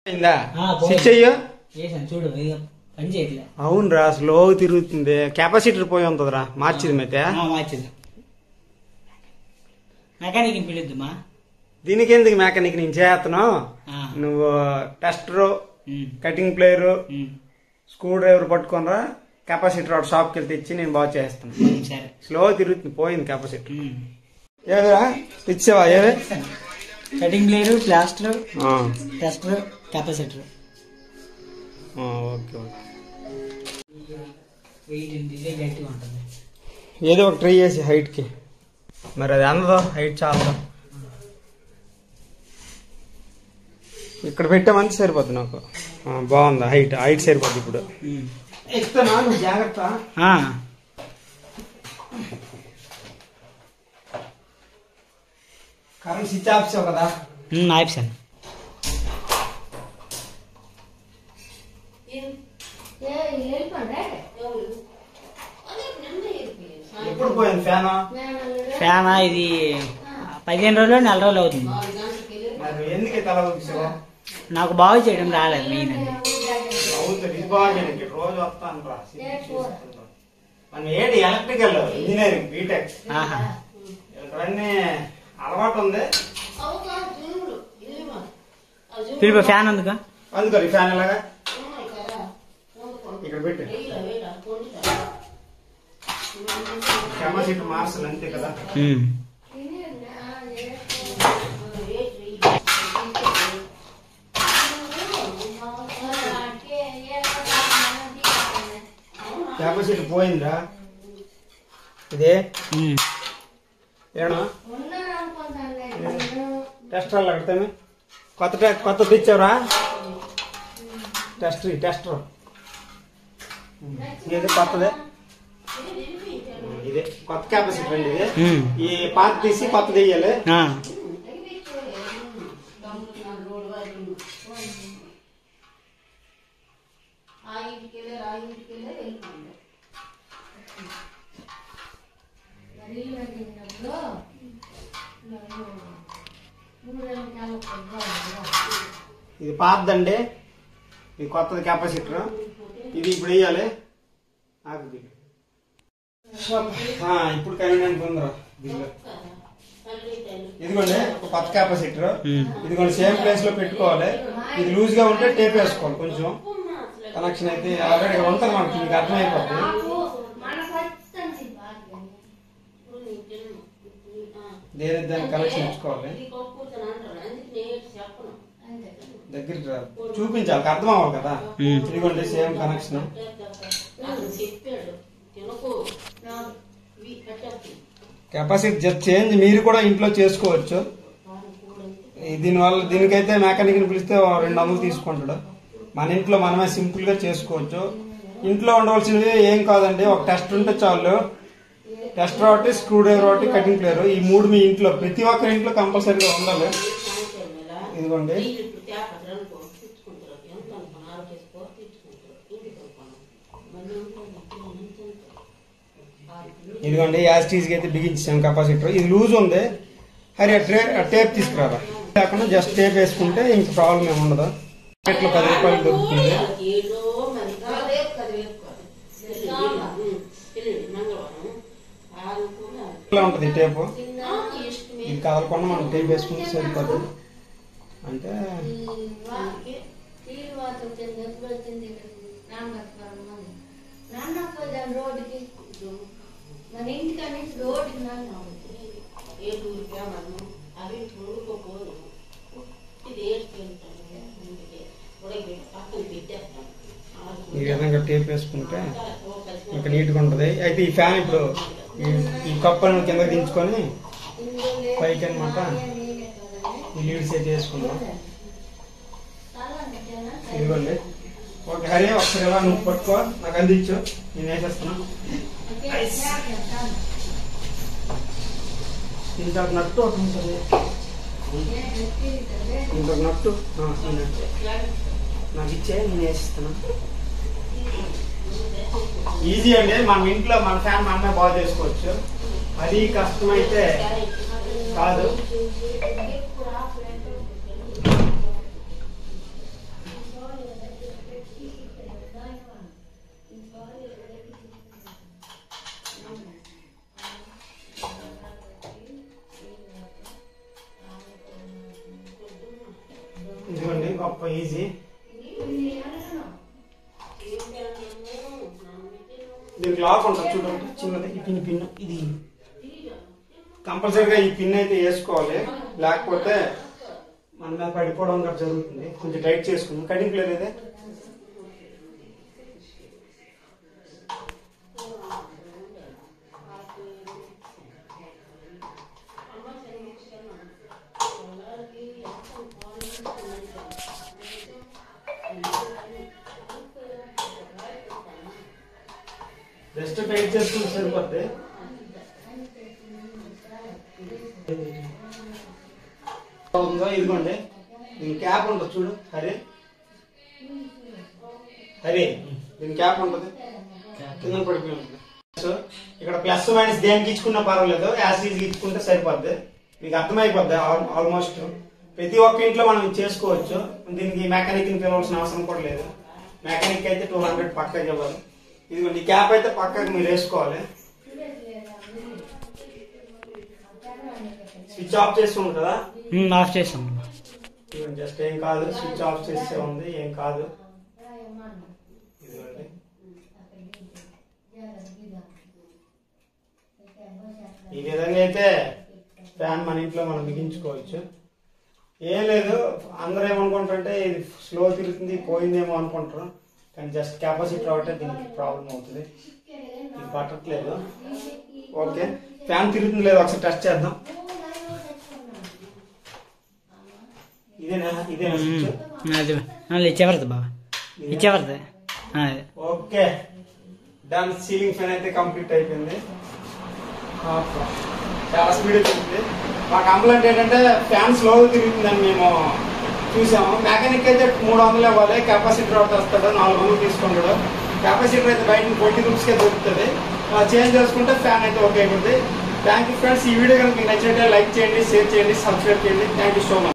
అయిందా ఆ, పోయింది. స్విచ్ అయ్యో చేశాను చూడు ఇది పని చేయట్లే అవునురా స్లో తిరుగుతుంది కెపాసిటర్ పోయి ఉంటుందిరా మార్చింది అయితే ఆ, మార్చింది మెకానిక్ పిలుద్దుమా దీనికి ఎందుకు మెకానిక్ నేను చేస్తున్నాను ఆ, నువ్వు టెస్టరు ఉమ్, కటింగ్ ప్లేయరు ఉమ్, స్క్రూ డ్రైవర్ పట్టుకొనరా కెపాసిటర్ ఒకటి షాప్కి వెళ్తే ఇచ్చి నేను బాగా చేస్తాను ఉమ్, సరే స్లో తిరుగుతుంది పోయింది కెపాసిటర్ ఉమ్. ఏదిరా ఇచ్చావా ఏది కటింగ్ ప్లేయర్ ప్లాస్టర్ ఆ, టెస్టర్ కెపాసిటర్ ఆ, ఓకే ఓకే వెయిట్ ఇదే గట్టిగా ఉంటుంది ఏదో ఒక ట్రై చేసి హైట్కి మరి అది అందదో హైట్ చాలా ఇక్కడ పెట్టామంటే సరిపోద్ది నాకు ఆ, బాగుంది హైట్ హైట్ సరిపోద్ది ఇప్పుడు ఉమ్. ఎక్కుతున్నా నువ్వు జాగ్రత్త ఆ, కరెంట్ స్విచ్ ఆఫ్ చేసావు కదా ఉమ్, ఆపేసాను ఎప్పుడు పోయింది ఫ్యాన్ ఫ్యాన్ ఇది పదిహేను రోజులు నెల రోజులు అవుతుంది మరి ఎందుకు తల ఊపిసావు నాకు బాగు చేయడం రాలేదు మెయిన్ అది అవుతుంది ఇది బాగుంది రోజు వస్తాను రా మన ఏంటి ఎలక్ట్రికల్ ఇంజనీరింగ్ బీటెక్ ఆహా ఇవన్నీ అలవాటు ఉంది పిలుపు ఫ్యాన్ ఉందిగా అందుకో ఈ ఫ్యాన్ ఎలాగా ఇక్కడ పెట్టు కెపాసిటీ మార్చాలి అంతే కదా ఉమ్. కెపాసిటీ పోయిందా ఇదే ఉమ్. ఏనా టెస్టర్ అడుగుతామే కొత్త టే- కొత్త తెచ్చావురా టెస్టర్ టెస్టర్ ఇది కొత్తదే ఇదే కొత్త కెపాసిటీ అండి ఇది ఉమ్. ఈ పాత తీసి కొత్తది వేయాలి ఆ. ఇది పాతదండి ఇది కొత్తది కెపాసిటర్ ఇది ఇప్పుడు వేయాలి ఆగు దిగు. ఆ, ఇప్పుడు కన్వీనియంట్ ఉందిరా దీనిలో. ఇదిగోండి ఒక కొత్త కెపాసిటర్ ఉమ్. ఇదిగోండి సేమ్ ప్లేస్ లో పెట్టుకోవాలి ఇది లూజ్ గా ఉంటే టేప్ వేసుకోవాలి కొంచెం కనెక్షన్ అయితే ఆల్రెడీ ఉంటుంది మనకి మీకు అర్థమైపోతుంది దేని దానికి కనెక్షన్ ఇచ్చుకోవాలి దగ్గరికి రా చూపించాలి అర్థం అవ్వాలి కదా ఉమ్. ఇదిగోండి same connection capacity just change మీరు కూడా ఇంట్లో చేసుకోవచ్చు ఈ దీనివల్ల దీనికైతే మెకానిక్ పిలిస్తే ఓ రెండు వందలు తీసుకుంటాడు మన ఇంట్లో మనమే సింపుల్ గా చేసుకోవచ్చు ఇంట్లో ఉండవలసినవి ఏం కాదండి ఒక టెస్ట్ ఉంటే చాలు టెస్ట్ ఒకటి స్క్రూ డ్రైవర్ ఒకటి కటింగ్ ప్లేయర్ ఈ మూడు మీ ఇంట్లో ప్రతి ఒక్కరి ఇంట్లో కంపల్సరీగా ఉండాలి ఇదిగోండి ఇదిగోండి యాస్టీజ్ అయితే బిగించాం కెపాసిటర్ ఇది లూజ్ ఉంది హరి ఆ ట్రే ఆ టేప్ తీసుకురారా కాకుండా జస్ట్ టేప్ వేసుకుంటే ఇంక ప్రాబ్లం ఏమి ఉండదు మార్కెట్లో పది రూపాయలు దొరుకుతుంది ఇట్లా ఉంటుంది ఈ టేపు ఇది కదలకుండా మనం టేప్ వేసుకుంటే సరిపోతుంది అంటే రోడ్డుకి మన ఇంటికని రోడ్డుకి నాన్న ఈ విధంగా టేప్ వేసుకుంటే ఇంకా నీట్గా ఉంటుంది అయితే ఈ ఫ్యాన్ ఇప్పుడు ఈ- ఈ కప్పను కిందకి దించుకొని పైకి అన్నమాట ఈ లీడ్ సెట్ చేసుకుందాం ఇదిగోండి ఓకే హరి ఒకసారి ఎలా నువ్వు పట్టుకో నాకు అందించు నేను వేసేస్తున్నా ఇంత నట్టు ఒకటి ఉంటుంది ఇంత నట్టు ఆ, ఈ నట్టు. నాకు ఇచ్చే నేను వేసిస్తాను ఈజీ అండి మన ఇంట్లో మన ఫ్యాన్ మనమే బాగా చేసుకోవచ్చు మరీ కష్టమైతే కాదు గొప్ప ఈజీ దీనికి లాక్ ఉంటుంది చూడండి చిన్నది ఈ పిన్ పిన్ ఇది కంపల్సరీగా ఈ పిన్ అయితే వేసుకోవాలి లేకపోతే మన మీద పడిపోవడం కూడా జరుగుతుంది కొంచెం టైట్ చేసుకుందాం కటింగ్ ప్లేట్ అయితే జస్ట్ టైట్ చేసుకుంటే సరిపోద్ది ఉందో ఇదిగోండి దీని క్యాప్ ఉంటుంది చూడు హరి హరి దీని క్యాప్ ఉంటుంది కింద పడిపోయి ఉంటుంది సో ఇక్కడ ప్లస్ మైనస్ దేనికి ఇచ్చుకున్నా పర్వాలేదు యాసిడ్ ఇచ్చుకుంటే సరిపోద్ది మీకు అర్థమైపోద్ది ఆల్- ఆల్మోస్ట్ ప్రతి ఒక్క ఇంట్లో మనం ఇది చేసుకోవచ్చు దీనికి మెకానిక్ ని పిలవాల్సిన అవసరం కూడా లేదు మెకానిక్ అయితే టూ హండ్రెడ్ పక్కకి ఇవ్వాలి ఇదిగోండి ఈ క్యాప్ అయితే పక్కకి మీరు వేసుకోవాలి స్విచ్ ఆఫ్ చేసి ఉంది కదా ఉమ్, ఆఫ్ చేసాం జస్ట్ ఏం కాదు స్విచ్ ఆఫ్ చేస్తే ఉంది ఏం కాదు ఇదిగోండి ఈ విధంగా అయితే ఫ్యాన్ మన ఇంట్లో మనం బిగించుకోవచ్చు ఏం లేదు అందరూ ఏమనుకుంటారంటే ఇది స్లో తిరుగుతుంది పోయిందేమో అనుకుంటారు కానీ జస్ట్ కెపాసిటీ రావటే దీనికి ప్రాబ్లం అవుతుంది ఇది పట్టట్లేదు ఓకే ఫ్యాన్ తిరుగుతుంది లేదు ఒకసారి టెస్ట్ చేద్దాం ఇదేనా ఇదేనా స్విచ్ అది అది ఇచ్చేవరదు బాబా ఇచ్చేవరదు అదే ఓకే డన్ సీలింగ్ ఫ్యాన్ అయితే కంప్లీట్ అయిపోయింది ఆఫ్. చాలా స్పీడ్ తిరుగుతుంది మా కంప్లైంట్ ఏంటంటే ఫ్యాన్ స్లోగా తిరుగుతుందని మేము చూసాము మెకానిక్ అయితే మూడు వందలు ఇవ్వాలి కెపాసిటర్ ఒకటి వస్తాడు నాలుగు వందలు తీసుకుంటాడు కెపాసిటర్ అయితే బయట ట్వంటీ రూపీస్కే దొరుకుతుంది చేంజ్ చేసుకుంటే ఫ్యాన్ అయితే ఓకే అయిపోతుంది థ్యాంక్ యూ ఫ్రెండ్స్ ఈ వీడియో కనుక మీకు నచ్చినట్లయితే లైక్ చేయండి షేర్ చేయండి సబ్స్క్రైబ్ చేయండి థ్యాంక్ యూ సో మచ్